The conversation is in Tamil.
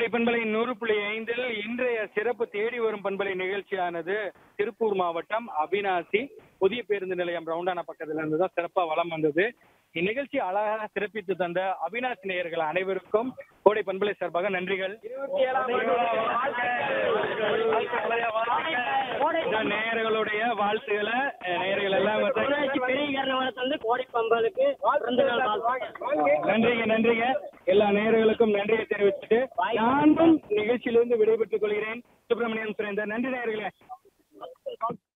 பண்பலை நூறு புள்ளி ஐந்தில் இன்றைய சிறப்பு தேடி வரும் பண்பலை நிகழ்ச்சியானது திருப்பூர் மாவட்டம் அவினாசி புதிய பேருந்து நிலையம் ரவுண்டான பக்கத்துல இருந்து தான் சிறப்பா வலம் வந்தது இந்நிகழ்ச்சி அழகாக சிறப்பித்து தந்த அவினாசி நேயர்கள் அனைவருக்கும் கோடை பண்பலை சார்பாக நன்றிகள் இந்த நேயர்களுடைய வாழ்த்துக்களை அஹ், நேயர்கள் எல்லாம் வந்து ஊராட்சி பெரிய காரணவனத்துல இருந்து கோடை பம்பலுக்கு பிறந்த நாள் வாழ்த்துக்கள். நன்றிங்க நன்றிங்க எல்லா நேயர்களுக்கும் நன்றியை தெரிவிச்சுட்டு நானும் நிகழ்ச்சியிலிருந்து விடைபெற்றுக் கொள்கிறேன் சுப்பிரமணியன் சுரேந்தர் நன்றி நேயர்களே